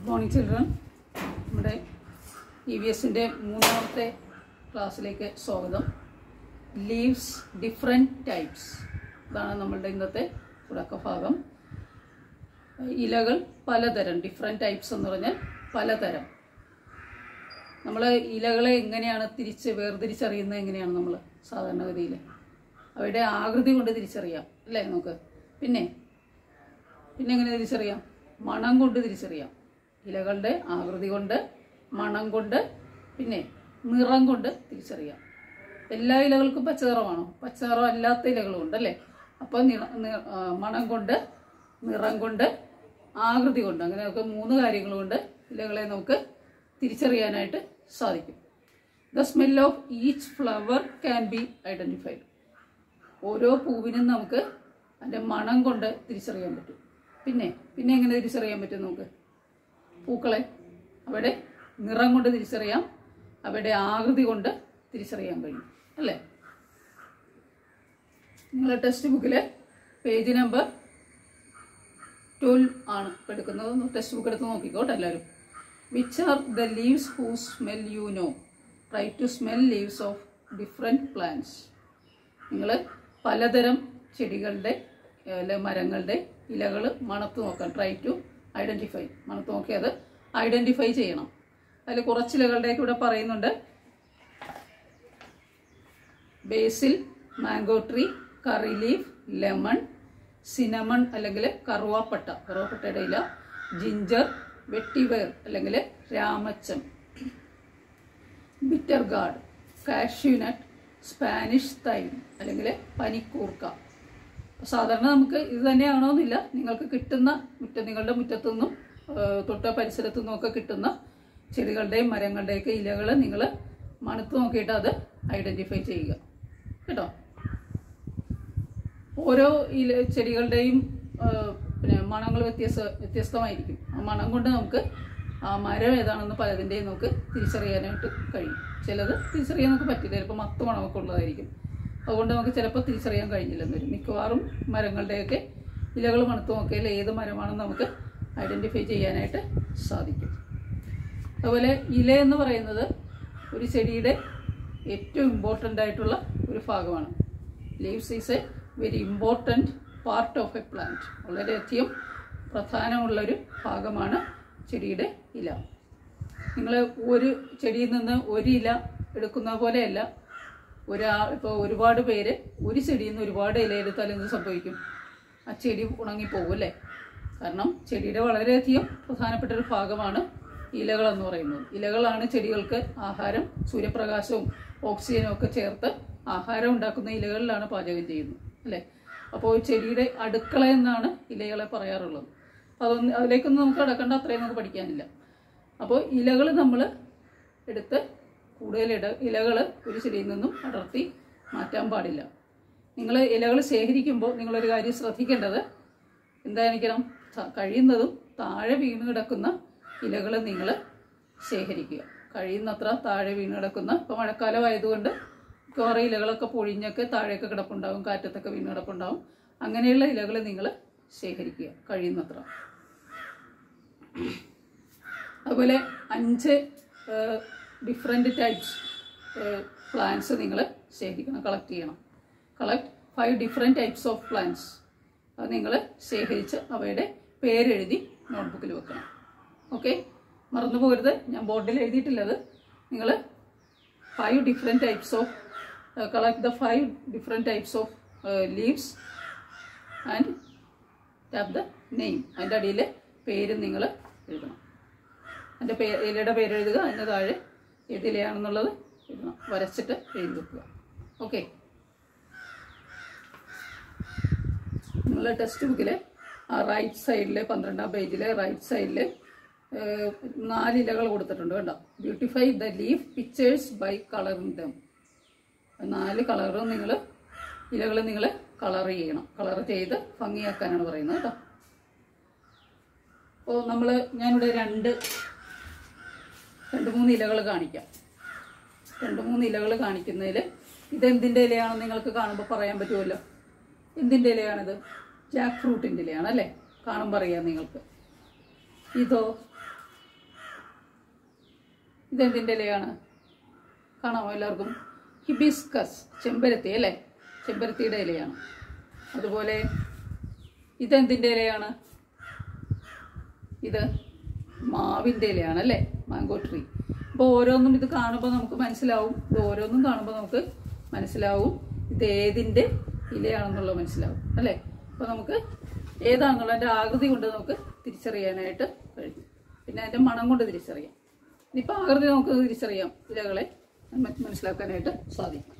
morning children നമ്മുടെ E V എസിൻ്റെ മൂന്നാമത്തെ ക്ലാസ്സിലേക്ക് സ്വാഗതം ലീവ്സ് ഡിഫറെൻറ്റ് ടൈപ്സ് ഇതാണ് നമ്മളുടെ ഇന്നത്തെ തുടക്കഭാഗം ഇലകൾ പലതരം ഡിഫറെൻറ്റ് ടൈപ്സ് എന്ന് പറഞ്ഞാൽ പലതരം നമ്മൾ ഇലകളെ എങ്ങനെയാണ് തിരിച്ച് വേർതിരിച്ചറിയുന്നത് എങ്ങനെയാണ് നമ്മൾ സാധാരണഗതിയിൽ അവയുടെ ആകൃതി കൊണ്ട് തിരിച്ചറിയാം അല്ലേ നമുക്ക് പിന്നെ പിന്നെ എങ്ങനെ തിരിച്ചറിയാം മണം കൊണ്ട് തിരിച്ചറിയാം ഇലകളുടെ ആകൃതി കൊണ്ട് മണം കൊണ്ട് പിന്നെ നിറം കൊണ്ട് തിരിച്ചറിയാം എല്ലാ ഇലകൾക്കും പച്ചനിറമാണോ പച്ചനിറം അല്ലാത്ത ഇലകളും ഉണ്ടല്ലേ അപ്പോൾ നിറ നി- ആ, മണം കൊണ്ട് നിറം കൊണ്ട് ആകൃതി കൊണ്ട് അങ്ങനെയൊക്കെ മൂന്ന് കാര്യങ്ങൾ കൊണ്ട് ഇലകളെ നമുക്ക് തിരിച്ചറിയാനായിട്ട് സാധിക്കും the smell of each flower can be identified ഓരോ പൂവിനും നമുക്ക് അതിൻ്റെ മണം കൊണ്ട് തിരിച്ചറിയാൻ പറ്റും പിന്നെ പിന്നെ എങ്ങനെ തിരിച്ചറിയാൻ പറ്റും നമുക്ക് പൂക്കളെ അവിടെ നിറം കൊണ്ട് തിരിച്ചറിയാം അവയുടെ ആകൃതി കൊണ്ട് തിരിച്ചറിയാൻ കഴിയും അല്ലേ നിങ്ങളുടെ ടെക്സ്റ്റ് ബുക്കിൽ പേജ് നമ്പർ ട്വൽവ് ആണ് ഇപ്പോൾ എടുക്കുന്നത് ടെക്സ്റ്റ് ബുക്ക് എടുത്ത് നോക്കിക്കോട്ടെ എല്ലാവരും which are the leaves who smell you know try to smell leaves of different plants നിങ്ങൾ പലതരം ചെടികളുടെ അല്ലെ മരങ്ങളുടെ ഇലകൾ മണത്ത് നോക്കാം ട്രൈ ടു ഐഡൻറ്റിഫൈ മണത്ത് നോക്കി അത് ഐഡൻറ്റിഫൈ ചെയ്യണം അതിൽ കുറച്ച് ഇലകളുടെയൊക്കെ ഇവിടെ പറയുന്നുണ്ട് basil mango tree curry leaf lemon cinnamon അല്ലെങ്കിൽ കറുവാപ്പട്ട കറുവാപ്പട്ടയുടെ ഇല ജിഞ്ചർ വെട്ടിവേർ അല്ലെങ്കിൽ രാമച്ചം bitter gourd cashew nut Spanish thyme അല്ലെങ്കിൽ പനിക്കൂർക്ക സാധാരണ നമുക്ക് ഇത് തന്നെയാണോന്നില്ല നിങ്ങൾക്ക് കിട്ടുന്ന മുറ്റ നിങ്ങളുടെ മുറ്റത്തുനിന്നും ഏഹ്, തൊട്ട പരിസരത്തു നിന്നും ഒക്കെ കിട്ടുന്ന ചെടികളുടെയും മരങ്ങളുടെയൊക്കെ ഇലകൾ നിങ്ങൾ മണത്ത് നോക്കിയിട്ട് അത് ഐഡൻറ്റിഫൈ ചെയ്യുക കേട്ടോ ഓരോ ഇല ചെടികളുടെയും ആ, പിന്നെ മണങ്ങൾ വ്യത്യസ്ത വ്യത്യസ്തമായിരിക്കും ആ മണം കൊണ്ട് നമുക്ക് ആ മരം ഏതാണെന്ന് പലതിൻ്റെയും നമുക്ക് തിരിച്ചറിയാനായിട്ട് കഴിയും ചിലത് തിരിച്ചറിയാൻ നമുക്ക് പറ്റില്ല ചിലപ്പോൾ മത്ത് മണമൊക്കെ ഉള്ളതായിരിക്കും അതുകൊണ്ട് നമുക്ക് ചിലപ്പോൾ തിരിച്ചറിയാൻ കഴിഞ്ഞില്ലെന്ന് വരും മിക്കവാറും മരങ്ങളുടെയൊക്കെ ഇലകൾ മണത്ത് നോക്കിയാൽ ഏത് മരമാണെന്ന് നമുക്ക് ഐഡൻറ്റിഫൈ ചെയ്യാനായിട്ട് സാധിക്കും അതുപോലെ ഇല എന്ന് പറയുന്നത് ഒരു ചെടിയുടെ ഏറ്റവും ഇമ്പോർട്ടൻ്റ് ആയിട്ടുള്ള ഒരു ഭാഗമാണ് leaves is a very important part of a plant വളരെയധികം പ്രധാനമുള്ളൊരു ഭാഗമാണ് ചെടിയുടെ ഇല നിങ്ങൾ ഒരു ചെടിയിൽ നിന്ന് ഒരു ഇല എടുക്കുന്ന പോലെയല്ല ഒരാ ഇപ്പോൾ ഒരുപാട് പേര് ഒരു ചെടിയിൽ നിന്ന് ഒരുപാട് ഇല എടുത്താൽ എന്ത് സംഭവിക്കും ആ ചെടി ഉണങ്ങിപ്പോകും അല്ലേ കാരണം ചെടിയുടെ വളരെയധികം പ്രധാനപ്പെട്ട ഒരു ഭാഗമാണ് ഇലകൾ എന്ന് പറയുന്നത് ഇലകളാണ് ചെടികൾക്ക് ആഹാരം സൂര്യപ്രകാശവും ഓക്സിജനും ഒക്കെ ചേർത്ത് ആഹാരം ഉണ്ടാക്കുന്ന ഇലകളിലാണ് പാചകം ചെയ്യുന്നത് അല്ലേ അപ്പോൾ ചെടിയുടെ അടുക്കള എന്നാണ് ഇലകളെ പറയാറുള്ളത് അപ്പോൾ അതൊന്നും അതിലേക്കൊന്നും നമുക്ക് കിടക്കേണ്ട അത്രയും നമുക്ക് പഠിക്കാനില്ല അപ്പോൾ ഇലകൾ നമ്മൾ എടുത്ത് കൂടുതൽ ഇട ഇലകൾ ഒരു ചെടിയിൽ നിന്നും അടർത്തി മാറ്റാൻ പാടില്ല നിങ്ങൾ ഇലകൾ ശേഖരിക്കുമ്പോൾ നിങ്ങളൊരു കാര്യം ശ്രദ്ധിക്കേണ്ടത് എന്തായിരിക്കണം ത- കഴിയുന്നതും താഴെ വീണ് കിടക്കുന്ന ഇലകൾ നിങ്ങൾ ശേഖരിക്കുക കഴിയുന്നത്ര താഴെ വീണ് കിടക്കുന്ന ഇപ്പോൾ മഴക്കാലമായതുകൊണ്ട് കുറേ ഇലകളൊക്കെ പൊഴിഞ്ഞൊക്കെ താഴെയൊക്കെ കിടപ്പുണ്ടാവും കാറ്റത്തൊക്കെ വീണ് കിടപ്പുണ്ടാവും അങ്ങനെയുള്ള ഇലകൾ നിങ്ങൾ ശേഖരിക്കുക കഴിയുന്നത്ര അതുപോലെ അഞ്ച് ഡിഫറെൻറ്റ് ടൈപ്സ് പ്ലാന്റ്സ് നിങ്ങൾ ശേഖരിക്കണം കളക്ട് ചെയ്യണം collect five different types of plants അത് നിങ്ങൾ ശേഖരിച്ച് അവയുടെ പേരെഴുതി നോട്ട്ബുക്കിൽ വെക്കണം ഓക്കെ മറന്നു പോകരുത് ഞാൻ ബോർഡിൽ എഴുതിയിട്ടില്ലത് നിങ്ങൾ five different types of collect the five different types of leaves and tap the name അതിൻ്റെ അടിയിൽ പേര് നിങ്ങൾ എഴുതണം അതിൻ്റെ പേ ഇലയുടെ പേര് എഴുതുക അതിൻ്റെ താഴെ ഏത് ഇലയാണെന്നുള്ളത് എഴുതണം വരച്ചിട്ട് എഴുതി വെക്കുക ഓക്കെ നിങ്ങളുടെ ടെക്സ്റ്റ് ബുക്കിൽ ആ റൈറ്റ് സൈഡിൽ പന്ത്രണ്ടാം പേജിൽ റൈറ്റ് സൈഡിൽ നാല് ഇലകൾ കൊടുത്തിട്ടുണ്ട് കേട്ടോ beautify the leaf pictures by colouring them നാല് കളറും നിങ്ങൾ ഇലകൾ നിങ്ങൾ കളർ ചെയ്യണം കളർ ചെയ്ത് ഭംഗിയാക്കാനാണ് പറയുന്നത് കേട്ടോ അപ്പോൾ നമ്മൾ ഞാനിവിടെ രണ്ട് രണ്ട് മൂന്ന് ഇലകൾ കാണിക്കാം രണ്ട് മൂന്ന് ഇലകൾ കാണിക്കുന്നതിൽ ഇതെന്തിൻ്റെ ഇലയാണെന്ന് നിങ്ങൾക്ക് കാണുമ്പോൾ പറയാൻ പറ്റുമല്ലോ എന്തിൻ്റെ ഇലയാണിത് ജാക്ക് ഫ്രൂട്ടിൻ്റെ ഇലയാണ് അല്ലേ കാണുമ്പോൾ അറിയാം നിങ്ങൾക്ക് ഇതോ ഇതെന്തിൻ്റെ ഇലയാണ് കാണാമോ എല്ലാവർക്കും ഹിബിസ്കസ് ചെമ്പരത്തി അല്ലേ ചെമ്പരത്തിയുടെ ഇലയാണ് അതുപോലെ ഇതെന്തിൻ്റെ ഇലയാണ് ഇത് മാവിൻ്റെ ഇലയാണ് അല്ലേ മാംഗോ ട്രീ അപ്പോൾ ഓരോന്നും ഇത് കാണുമ്പോൾ നമുക്ക് മനസ്സിലാവും ഇത് ഓരോന്നും കാണുമ്പോൾ നമുക്ക് മനസ്സിലാവും ഇത് ഏതിൻ്റെ ഇലയാണെന്നുള്ളത് മനസ്സിലാവും അല്ലേ അപ്പോൾ നമുക്ക് ഏതാണെന്നുള്ളതിൻ്റെ ആകൃതി കൊണ്ട് നമുക്ക് തിരിച്ചറിയാനായിട്ട് കഴിയും പിന്നെ അതിൻ്റെ മണം കൊണ്ട് തിരിച്ചറിയാം ഇനിയിപ്പോൾ ആകൃതി നമുക്ക് തിരിച്ചറിയാം ഇലകളെ മ- മനസ്സിലാക്കാനായിട്ട് സാധിക്കും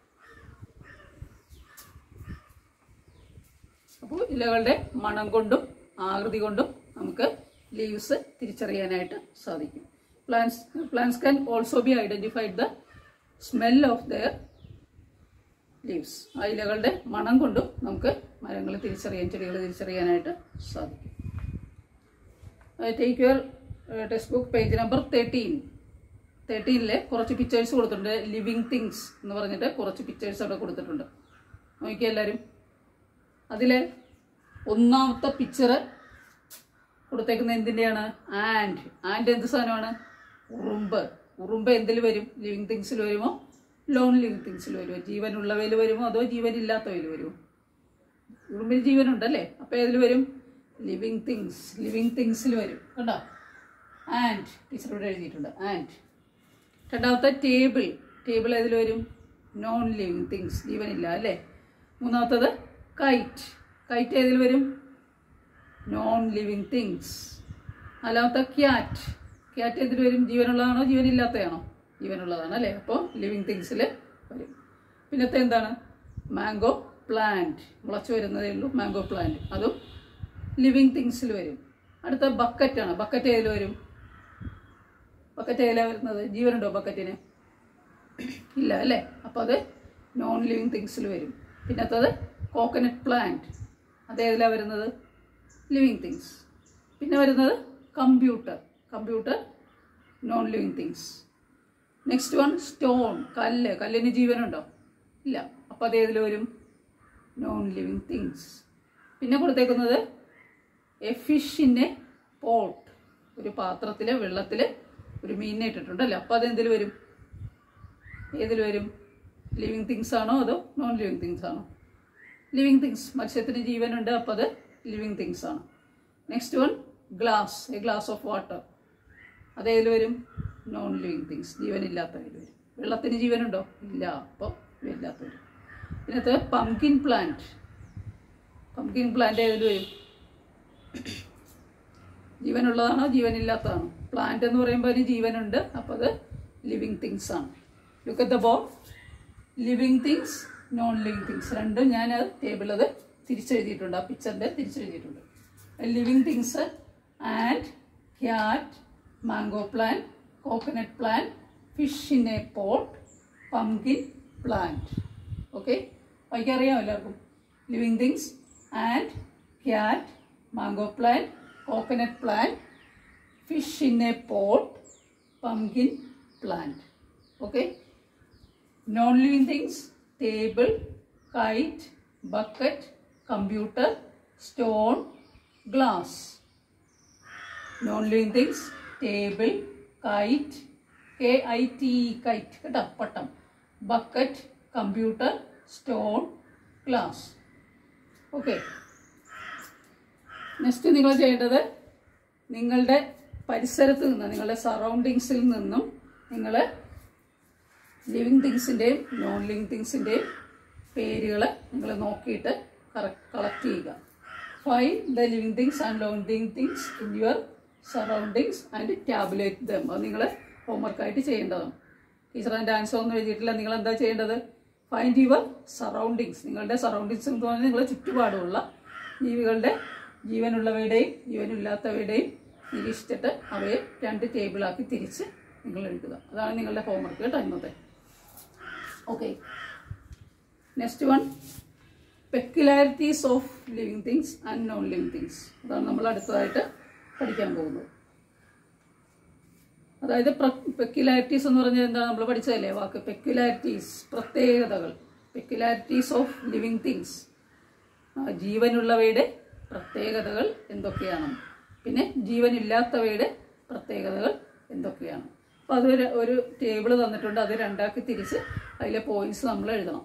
അപ്പോൾ ഇലകളുടെ മണം കൊണ്ടും ആകൃതി കൊണ്ടും നമുക്ക് ലീവ്സ് തിരിച്ചറിയാനായിട്ട് സാധിക്കും plants plants can also be identified the smell of their leaves ആ ഇലകളുടെ മണം കൊണ്ടും നമുക്ക് മരങ്ങൾ തിരിച്ചറിയാൻ ചെടികൾ തിരിച്ചറിയാനായിട്ട് സാധിക്കും take your text book page number thirteen തേർട്ടീനിലെ കുറച്ച് പിക്ചേഴ്സ് കൊടുത്തിട്ടുണ്ട് ലിവിങ് തിങ്സ് എന്ന് പറഞ്ഞിട്ട് കുറച്ച് പിക്ചേഴ്സ് അവിടെ കൊടുത്തിട്ടുണ്ട് നോക്കിയ എല്ലാവരും അതിലെ ഒന്നാമത്തെ പിക്ചർ കൊടുത്തേക്കുന്ന എന്തിൻ്റെയാണ് ആൻഡ് ആൻഡ് എന്ത് സാധനമാണ് ഉറുമ്പ് ഉറുമ്പ് എന്തിൽ വരും ലിവിങ് തിങ്സിൽ വരുമോ ലോൺ ലിവിങ് തിങ്സിൽ വരുമോ ജീവനുള്ളവയിൽ വരുമോ അതോ ജീവനില്ലാത്തവയിൽ വരുമോ ഉറുമ്പിൽ ജീവനുണ്ടല്ലേ അപ്പോൾ ഏതിൽ വരും ലിവിങ് തിങ്സ് ലിവിങ് തിങ്സിൽ വരും കണ്ടോ ആൻഡ് ടീച്ചർ ഇവിടെ എഴുതിയിട്ടുണ്ട് ആൻഡ് രണ്ടാമത്തെ ടേബിൾ ടേബിൾ ഏതിൽ വരും നോൺ ലിവിങ് തിങ്സ് ജീവനില്ല അല്ലേ മൂന്നാമത്തത് കൈറ്റ് കൈറ്റ് ഏതിൽ വരും നോൺ ലിവിങ് തിങ്സ് നാലാമത്തെ ക്യാറ്റ് ക്യാറ്റ് ഏതിൽ വരും ജീവനുള്ളതാണോ ജീവനില്ലാത്തതാണോ ജീവനുള്ളതാണ് അല്ലേ അപ്പോൾ ലിവിങ് തിങ്സിൽ വരും പിന്നത്തെ എന്താണ് മാംഗോ പ്ലാന്റ് മുളച്ചു വരുന്നതേ ഉള്ളൂ മാംഗോ പ്ലാന്റ് അതും ലിവിങ് തിങ്സിൽ വരും അടുത്ത ബക്കറ്റാണ് ബക്കറ്റ് ഏതിൽ വരും ബക്കറ്റ് ഏതിലാണ് വരുന്നത് ജീവനുണ്ടോ ബക്കറ്റിന് ഇല്ല അല്ലേ അപ്പോൾ അത് നോൺ ലിവിങ് തിങ്സിൽ വരും പിന്നത്തത് കോക്കനട്ട് പ്ലാന്റ് അത് ഏതിലാണ് വരുന്നത് ലിവിങ് തിങ്സ് പിന്നെ വരുന്നത് computer computer non living things next one stone കല്ല് കല്ലിന് ജീവനുണ്ടോ ഇല്ല അപ്പോൾ അത് ഏതിൽ വരും നോൺ ലിവിങ് തിങ്സ് പിന്നെ കൊടുത്തേക്കുന്നത് a fish in a pot ഒരു പാത്രത്തിൽ വെള്ളത്തിൽ ഒരു മീനിനെ ഇട്ടിട്ടുണ്ടല്ലോ അപ്പോൾ അതെന്തിൽ വരും ഏതിൽ വരും ലിവിങ് തിങ്സ് ആണോ അതോ നോൺ ലിവിങ് തിങ്സ് ആണോ ലിവിങ് തിങ്സ് മത്സ്യത്തിന് ജീവനുണ്ട് അപ്പോൾ അത് ലിവിങ് തിങ്സ് ആണ് next one glass a glass of water അതേതിൽ വരും നോൺ ലിവിങ് തിങ്സ് ജീവനില്ലാത്തതിൽ വരും വെള്ളത്തിന് ജീവനുണ്ടോ ഇല്ല അപ്പോൾ ഇല്ലാത്ത വരും ഇതിനകത്ത് പംകിൻ പ്ലാന്റ് പംകിൻ പ്ലാന്റ് ഏതിൽ വരും ജീവനുള്ളതാണോ ജീവനില്ലാത്തതാണോ പ്ലാന്റ് എന്ന് പറയുമ്പോൾ അതിന് ജീവനുണ്ട് അപ്പോൾ അത് ലിവിങ് തിങ്സ് ആണ് look at the ball living things non living things രണ്ടും ഞാൻ അത് ടേബിൾ അത് തിരിച്ചെഴുതിയിട്ടുണ്ട് ആ പിക്ചറിൻ്റെ തിരിച്ചെഴുതിയിട്ടുണ്ട് living things and cat mango plant coconut plant fish in a pot pumpkin plant okay വായിക്കറിയാമോ എല്ലാവർക്കും living things and cat mango plant coconut plant fish in a pot pumpkin plant okay non living things table kite bucket computer stone glass non living things table KITE K I T kite കേട്ടോ പട്ടം bucket computer stone glass okay next നിങ്ങൾ ചെയ്യേണ്ടത് നിങ്ങളുടെ പരിസരത്ത് നിന്ന് നിങ്ങളുടെ സറൗണ്ടിങ്സിൽ നിന്നും നിങ്ങൾ ലിവിങ് തിങ്സിൻ്റെയും നോൺ ലിവിങ് തിങ്സിൻ്റെയും പേരുകൾ നിങ്ങൾ നോക്കിയിട്ട് കളക്ട് ചെയ്യുക find the living things and non living things in your surroundings and tabulate them അത് നിങ്ങൾ ഹോംവർക്കായിട്ട് ചെയ്യേണ്ടതാണ് ടീച്ചർ അതിൻ്റെ ആൻസർ ഒന്നും എഴുതിയിട്ടില്ല നിങ്ങൾ എന്താ ചെയ്യേണ്ടത് ഫൈൻഡ് യുവർ സറൗണ്ടിങ്സ് നിങ്ങളുടെ സറൗണ്ടിങ്സ് എന്ന് പറഞ്ഞാൽ നിങ്ങളുടെ ചുറ്റുപാടുമുള്ള ജീവികളുടെ ജീവനുള്ളവയുടെയും ജീവനില്ലാത്തവയുടെയും നിരീക്ഷിച്ചിട്ട് അവയെ രണ്ട് ടേബിളാക്കി തിരിച്ച് നിങ്ങൾ എഴുതുക അതാണ് നിങ്ങളുടെ ഹോംവർക്ക് കേട്ടോ ഇന്നത്തെ okay next one peculiarities of living things and non living things അതാണ് നമ്മൾ അടുത്തതായിട്ട് പഠിക്കാൻ പോകുന്നത് അതായത് പെക്യുലാരിറ്റീസ് എന്ന് പറഞ്ഞാൽ എന്താണ് നമ്മൾ പഠിച്ചതല്ലേ വാക്ക് പെക്യുലാരിറ്റീസ് പ്രത്യേകതകൾ പെക്യുലാരിറ്റീസ് ഓഫ് ലിവിങ് തിങ്സ് ജീവനുള്ളവയുടെ പ്രത്യേകതകൾ എന്തൊക്കെയാണ് പിന്നെ ജീവനില്ലാത്തവയുടെ പ്രത്യേകതകൾ എന്തൊക്കെയാണ് അപ്പോൾ അത് ഒരു- ഒരു ടേബിൾ തന്നിട്ടുണ്ട് അത് രണ്ടാക്കി തിരിച്ച് അതിലെ പോയിന്റ്സ് നമ്മൾ എഴുതണം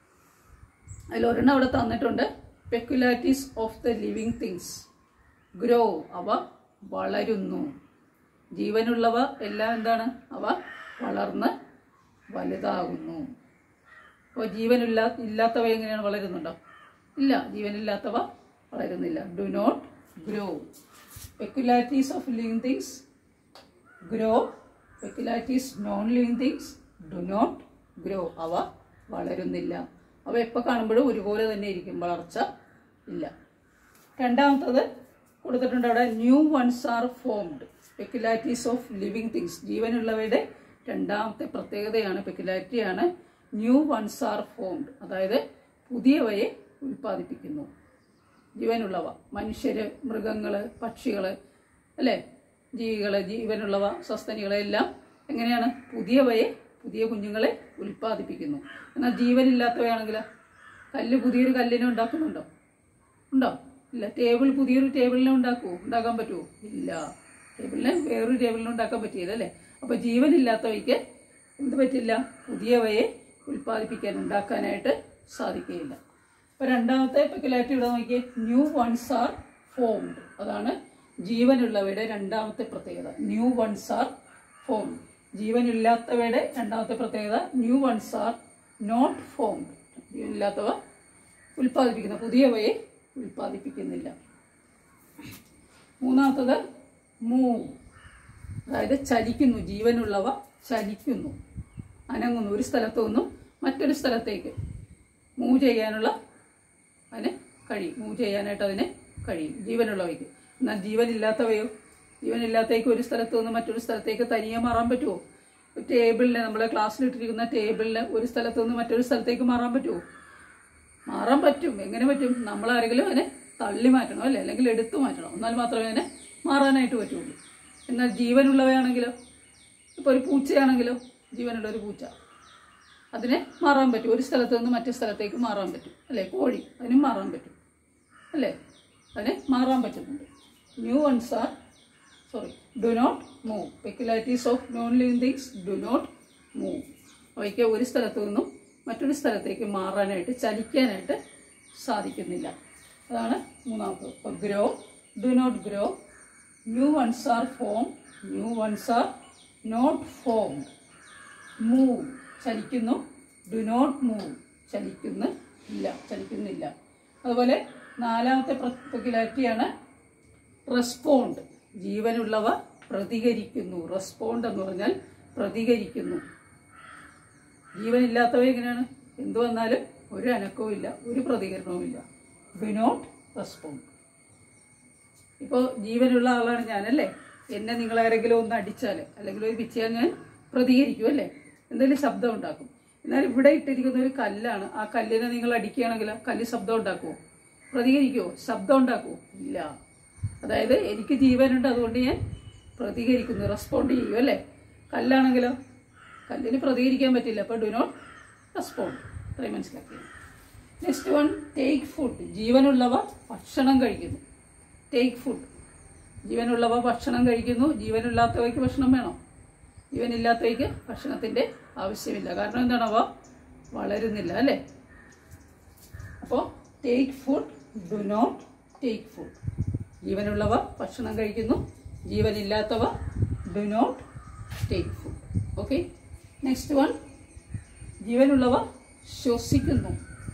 അതിൽ ഒരെണ്ണം അവിടെ തന്നിട്ടുണ്ട് peculiarities of the living things grow അവ വളരുന്നു ജീവനുള്ളവ എല്ലാം എന്താണ് അവ വളർന്ന് വലുതാകുന്നു അപ്പോൾ ജീവനില്ലാ ഇല്ലാത്തവ എങ്ങനെയാണ് വളരുന്നുണ്ടോ ഇല്ല ജീവനില്ലാത്തവ വളരുന്നില്ല do not grow peculiarities of living things grow peculiarities non living things do not grow അവ വളരുന്നില്ല അവ എപ്പോൾ കാണുമ്പോഴും ഒരുപോലെ തന്നെ ഇരിക്കും വളർച്ച ഇല്ല രണ്ടാമത്തത് കൊടുത്തിട്ടുണ്ട് അവിടെ new ones are formed peculiarities of living things ജീവനുള്ളവയുടെ രണ്ടാമത്തെ പ്രത്യേകതയാണ് പെക്യുലാരിറ്റിയാണ് ന്യൂ വൺസ് ആർ ഫോംഡ് അതായത് പുതിയവയെ ഉൽപ്പാദിപ്പിക്കുന്നു ജീവനുള്ളവ മനുഷ്യര് മൃഗങ്ങള് പക്ഷികള് അല്ലേ ജീവികള് ജീവനുള്ളവ സസ്തനികളെ എല്ലാം എങ്ങനെയാണ് പുതിയവയെ പുതിയ കുഞ്ഞുങ്ങളെ ഉൽപ്പാദിപ്പിക്കുന്നു എന്നാൽ ജീവനില്ലാത്തവയാണെങ്കിലോ കല്ല് പുതിയൊരു കല്ലിനെ ഉണ്ടാക്കുന്നുണ്ടോ ഉണ്ടോ ഇല്ല ടേബിൾ പുതിയൊരു ടേബിളിനെ ഉണ്ടാക്കുമോ ഉണ്ടാക്കാൻ പറ്റുമോ ഇല്ല ടേബിളിനെ വേറൊരു ടേബിളിനെ ഉണ്ടാക്കാൻ പറ്റിയില്ല അല്ലേ അപ്പോൾ ജീവനില്ലാത്തവയ്ക്ക് എന്ത് പറ്റില്ല പുതിയവയെ ഉൽപ്പാദിപ്പിക്കാൻ ഉണ്ടാക്കാനായിട്ട് സാധിക്കുകയില്ല അപ്പോൾ രണ്ടാമത്തെ പെക്കുലാരിറ്റി ഇവിടെ നോക്കിയേ ന്യൂ വൺസ് ആർ ഫോംഡ് അതാണ് ജീവനുള്ളവയുടെ രണ്ടാമത്തെ പ്രത്യേകത ന്യൂ വൺസ് ആർ ഫോംഡ് ജീവനില്ലാത്തവയുടെ രണ്ടാമത്തെ പ്രത്യേകത new ones are not formed ജീവനില്ലാത്തവ ഉൽപ്പാദിപ്പിക്കുന്ന പുതിയവയെ ഉൽപ്പാദിപ്പിക്കുന്നില്ല മൂന്നാമത്തത് മൂവ് അതായത് ചലിക്കുന്നു ജീവനുള്ളവ ചലിക്കുന്നു അനങ്ങുന്നു ഒരു സ്ഥലത്തു നിന്നും മറ്റൊരു സ്ഥലത്തേക്ക് മൂവ് ചെയ്യാനുള്ള അതിന് കഴിയും മൂവ് ചെയ്യാനായിട്ട് അതിന് കഴിയും ജീവനുള്ളവയ്ക്ക് എന്നാൽ ജീവനില്ലാത്തവയോ ജീവനില്ലാത്തവയ്ക്ക് ഒരു സ്ഥലത്തു നിന്ന് മറ്റൊരു സ്ഥലത്തേക്ക് തനിയെ മാറാൻ പറ്റുമോ ടേബിളിന് നമ്മളെ ക്ലാസ്സിലിട്ടിരിക്കുന്ന ടേബിളിന് ഒരു സ്ഥലത്തു നിന്ന് മറ്റൊരു സ്ഥലത്തേക്ക് മാറാൻ പറ്റുമോ മാറാൻ പറ്റും എങ്ങനെ പറ്റും നമ്മൾ ആരെങ്കിലും അതിനെ തള്ളി മാറ്റണം അല്ലേ അല്ലെങ്കിൽ എടുത്തു മാറ്റണം എന്നാൽ മാത്രമേ അതിനെ മാറാനായിട്ട് പറ്റുള്ളൂ എന്നാൽ ജീവനുള്ളവയാണെങ്കിലോ ഇപ്പോൾ ഒരു പൂച്ചയാണെങ്കിലോ ജീവനുള്ള ഒരു പൂച്ച അതിനെ മാറാൻ പറ്റും ഒരു സ്ഥലത്ത് നിന്ന് മറ്റു സ്ഥലത്തേക്ക് മാറാൻ പറ്റും അല്ലേ കോഴി അതിനും മാറാൻ പറ്റും അല്ലേ അതിന് മാറാൻ പറ്റുന്നുണ്ട് new ones are sorry do not move peculiarities of non living things do not move അവയ്ക്ക് ഒരു സ്ഥലത്തു നിന്നും മറ്റൊരു സ്ഥലത്തേക്ക് മാറാനായിട്ട് ചലിക്കാനായിട്ട് സാധിക്കുന്നില്ല അതാണ് മൂന്നാമത്തത് അപ്പോൾ grow do not grow new ones are form new ones are not form move ചലിക്കുന്നു ഡു നോട്ട് മൂവ് ചലിക്കുന്ന ഇല്ല ചലിക്കുന്നില്ല അതുപോലെ നാലാമത്തെ പെക്യുലാരിറ്റിയാണ് റെസ്പോണ്ട് ജീവനുള്ളവ പ്രതികരിക്കുന്നു റെസ്പോണ്ട് എന്ന് പറഞ്ഞാൽ പ്രതികരിക്കുന്നു ജീവനില്ലാത്തവ എങ്ങനെയാണ് എന്തു വന്നാലും ഒരു അനക്കവും ഇല്ല ഒരു പ്രതികരണവും ഇല്ല ഡു നോട്ട് റെസ്പോണ്ട് ഇപ്പോൾ ജീവനുള്ള ആളാണ് ഞാനല്ലേ എന്നെ നിങ്ങൾ ആരെങ്കിലും ഒന്ന് അടിച്ചാൽ അല്ലെങ്കിൽ ഒരു പിച്ചാൽ ഞാൻ പ്രതികരിക്കും അല്ലേ എന്തെങ്കിലും ശബ്ദം ഉണ്ടാക്കും എന്നാൽ ഇവിടെ ഇട്ടിരിക്കുന്ന ഒരു കല്ലാണ് ആ കല്ലിനെ നിങ്ങൾ അടിക്കുകയാണെങ്കിൽ ആ കല്ല് ശബ്ദം ഉണ്ടാക്കുമോ പ്രതികരിക്കുമോ ശബ്ദം ഉണ്ടാക്കുമോ ഇല്ല അതായത് എനിക്ക് ജീവനുണ്ട് അതുകൊണ്ട് ഞാൻ പ്രതികരിക്കുന്നു റെസ്പോണ്ട് ചെയ്യും അല്ലേ കല്ലാണെങ്കിലോ കല്ലിന് പ്രതികരിക്കാൻ പറ്റില്ല അപ്പോൾ ഡു നോട്ട് റെസ്പോണ്ട് അത്രയും മനസ്സിലാക്കി നെക്സ്റ്റ് വൺ ടേക്ക് ഫുഡ് ജീവനുള്ളവ ഭക്ഷണം കഴിക്കുന്നു ടേക്ക് ഫുഡ് ജീവനുള്ളവ ഭക്ഷണം കഴിക്കുന്നു ജീവനില്ലാത്തവയ്ക്ക് ഭക്ഷണം വേണം ജീവനില്ലാത്തവയ്ക്ക് ഭക്ഷണത്തിൻ്റെ ആവശ്യമില്ല കാരണം എന്താണ് അവ വളരുന്നില്ല അല്ലേ അപ്പോൾ take food do not take food ജീവനുള്ളവ ഭക്ഷണം കഴിക്കുന്നു ജീവനില്ലാത്തവ do not take food okay next one ജീവനുള്ളവ ശ്വസിക്കുന്നു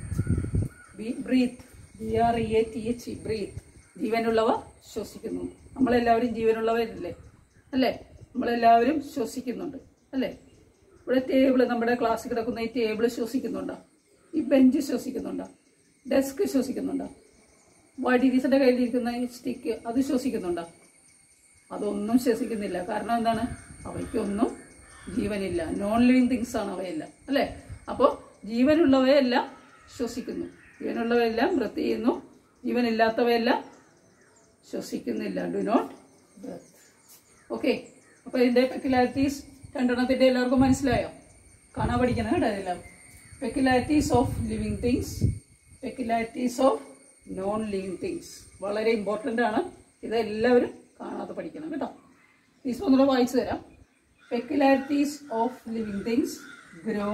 breathe B R E A T H breathe ജീവനുള്ളവ ശ്വസിക്കുന്നു നമ്മളെല്ലാവരും ജീവനുള്ളവരല്ലേ അല്ലേ നമ്മളെല്ലാവരും ശ്വസിക്കുന്നുണ്ട് അല്ലേ ഇവിടെ ടേബിൾ നമ്മുടെ ക്ലാസ്സിൽ കിടക്കുന്ന ഈ ടേബിൾ ശ്വസിക്കുന്നുണ്ടോ ഈ ബെഞ്ച് ശ്വസിക്കുന്നുണ്ടോ ഡെസ്ക് ശ്വസിക്കുന്നുണ്ടോ വൈദ്യുതിസിൻ്റെ കയ്യിലിരിക്കുന്ന ഈ സ്റ്റിക്ക് അത് ശ്വസിക്കുന്നുണ്ടോ അതൊന്നും ശ്വസിക്കുന്നില്ല കാരണം എന്താണ് അവയ്ക്കൊന്നും ജീവനില്ല നോൺ ലിവിങ് തിങ്സ് ആണ് അവയെല്ലാം അല്ലേ അപ്പോൾ ജീവനുള്ളവയെല്ലാം ശ്വസിക്കുന്നു ജീവനുള്ളവയെല്ലാം വൃത്തി ചെയ്യുന്നു ജീവനില്ലാത്തവയെല്ലാം ശ്വസിക്കുന്നില്ല ഡു നോട്ട് ബ്രത്ത് ഓക്കെ അപ്പോൾ ഇതിൻ്റെ പെക്യുലാരിറ്റീസ് രണ്ടെണ്ണത്തിൻ്റെ എല്ലാവർക്കും മനസ്സിലായോ കാണാൻ പഠിക്കണം കേട്ടോ എല്ലാം peculiarities of living things peculiarities of non living things വളരെ ഇമ്പോർട്ടൻ്റ് ആണ് ഇത് എല്ലാവരും കാണാതെ പഠിക്കണം കേട്ടോ ടീച്ചർ ഒന്നുകൂടെ വായിച്ചു തരാം peculiarities of living things grow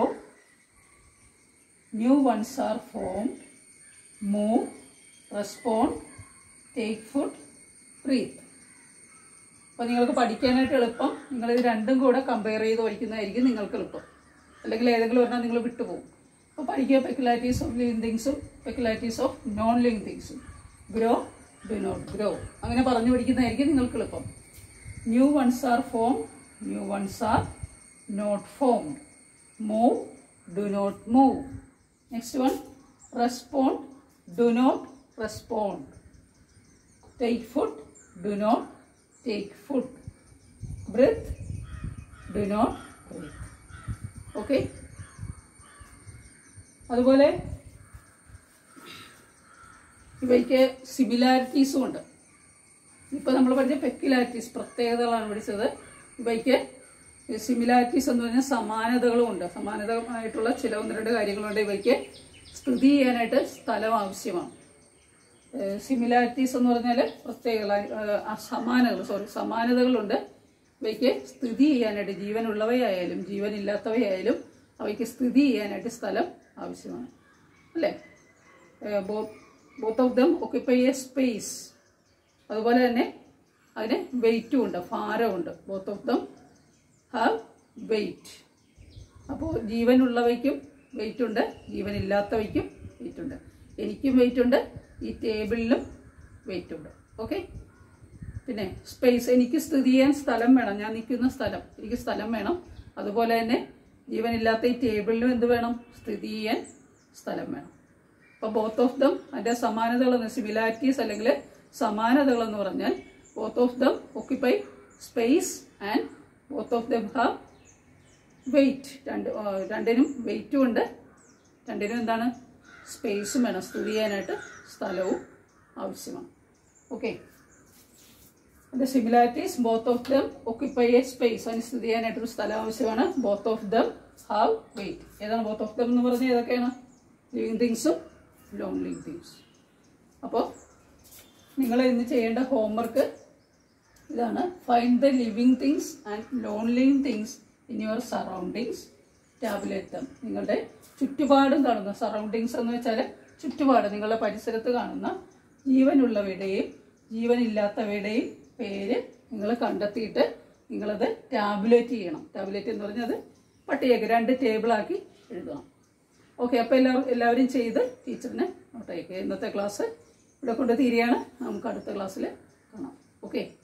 new ones are form move respond take food breathe അപ്പോൾ നിങ്ങൾക്ക് പഠിക്കാനായിട്ട് എളുപ്പം നിങ്ങളിത് രണ്ടും കൂടെ കമ്പയർ ചെയ്ത് പഠിക്കുന്നതായിരിക്കും നിങ്ങൾക്ക് എളുപ്പം അല്ലെങ്കിൽ ഏതെങ്കിലും ഒരെണ്ണം നിങ്ങൾ വിട്ടുപോകും അപ്പോൾ പഠിക്കുക പെക്യുലാരിറ്റീസ് ഓഫ് ലിവിങ് തിങ്സും പെക്യുലാരിറ്റീസ് ഓഫ് നോൺ ലിവിങ് തിങ്സും ഗ്രോ ഡു നോട്ട് ഗ്രോ അങ്ങനെ പറഞ്ഞു പഠിക്കുന്നതായിരിക്കും നിങ്ങൾക്ക് എളുപ്പം new ones are form new ones are not form move do not move next one respond do not respond take food do not take food breath do not breathe okay അതുപോലെ ഇവയ്ക്ക് സിമിലാരിറ്റീസും ഉണ്ട് ഇപ്പോൾ നമ്മൾ പഠിച്ച പെക്യുലാരിറ്റീസ് പ്രത്യേകതകളാണ് പഠിച്ചത് ഇവയ്ക്ക് similarities എന്ന് പറഞ്ഞാൽ സമാനതകളും ഉണ്ട് സമാനതമായിട്ടുള്ള ചില ഒന്ന് രണ്ട് കാര്യങ്ങളുണ്ട് ഇവയ്ക്ക് സ്ഥിതി ചെയ്യാനായിട്ട് സ്ഥലം ആവശ്യമാണ് സിമിലാരിറ്റീസ് എന്ന് പറഞ്ഞാൽ പ്രത്യേകത സമാനതകൾ സോറി സമാനതകളുണ്ട് ഇവയ്ക്ക് സ്ഥിതി ചെയ്യാനായിട്ട് ജീവനുള്ളവയായാലും ജീവനില്ലാത്തവയായാലും അവയ്ക്ക് സ്ഥിതി ചെയ്യാനായിട്ട് സ്ഥലം ആവശ്യമാണ് അല്ലേ both of them occupy a space അതുപോലെ തന്നെ അതിന് വെയിറ്റും ഉണ്ട് ഭാരമുണ്ട് both of them have weight അപ്പോൾ ജീവനുള്ളവയ്ക്കും വെയിറ്റ് ഉണ്ട് ജീവനില്ലാത്തവയ്ക്കും വെയിറ്റ് ഉണ്ട് എനിക്കും വെയിറ്റ് ഉണ്ട് ഈ ടേബിളിലും വെയിറ്റ് ഉണ്ട് ഓക്കെ പിന്നെ സ്പേസ് എനിക്ക് സ്ഥിതി ചെയ്യാൻ സ്ഥലം വേണം ഞാൻ നിൽക്കുന്ന സ്ഥലം എനിക്ക് സ്ഥലം വേണം അതുപോലെ തന്നെ ജീവനില്ലാത്ത ഈ ടേബിളിലും എന്ത് വേണം സ്ഥിതി ചെയ്യാൻ സ്ഥലം വേണം അപ്പോൾ ബോത്ത് ഓഫ് ദം അതിൻ്റെ സമാനതകളെന്ന് സിമിലാരിറ്റീസ് അല്ലെങ്കിൽ സമാനതകളെന്ന് പറഞ്ഞാൽ both of them occupy space and both of them have weight രണ്ട് ആ, രണ്ടിനും വെയിറ്റും ഉണ്ട് രണ്ടിനും എന്താണ് സ്പേസും വേണം സ്ഥിതി ചെയ്യാനായിട്ട് സ്ഥലവും ആവശ്യമാണ് ഓക്കെ അതിൻ്റെ similarities both of them occupy a space അതിന് സ്ഥിതി ചെയ്യാനായിട്ടൊരു സ്ഥലം ആവശ്യമാണ് both of them have weight ഏതാണ് ബോത്ത് ഓഫ് ദം എന്ന് പറഞ്ഞാൽ ഏതൊക്കെയാണ് ലിവിങ് തിങ്സും ലോൺ ലിവിങ് തിങ്സ് അപ്പോൾ നിങ്ങൾ ഇന്ന് ചെയ്യേണ്ട ഹോംവർക്ക് ഇതാണ് find the living things and non living things in your surroundings tablet them നിങ്ങളുടെ ചുറ്റുപാടും കാണുന്ന സറൗണ്ടിങ്സ് എന്ന് വെച്ചാൽ ചുറ്റുപാട് നിങ്ങളുടെ പരിസരത്ത് കാണുന്ന ജീവനുള്ളവയുടെയും ജീവനില്ലാത്തവയുടെയും പേര് നിങ്ങൾ കണ്ടെത്തിയിട്ട് നിങ്ങളത് ടാബുലേറ്റ് ചെയ്യണം ടാബുലേറ്റ് എന്ന് പറഞ്ഞത് പട്ടികയ്ക്ക് രണ്ട് ടേബിളാക്കി എഴുതണം ഓക്കെ അപ്പോൾ എല്ലാവരും എല്ലാവരും ചെയ്ത് ടീച്ചറിനെ നോട്ട് അയക്കുക ഇന്നത്തെ ക്ലാസ് ഇവിടെ കൊണ്ട് തീരുകയാണ് നമുക്ക് അടുത്ത ക്ലാസ്സിൽ കാണാം ഓക്കെ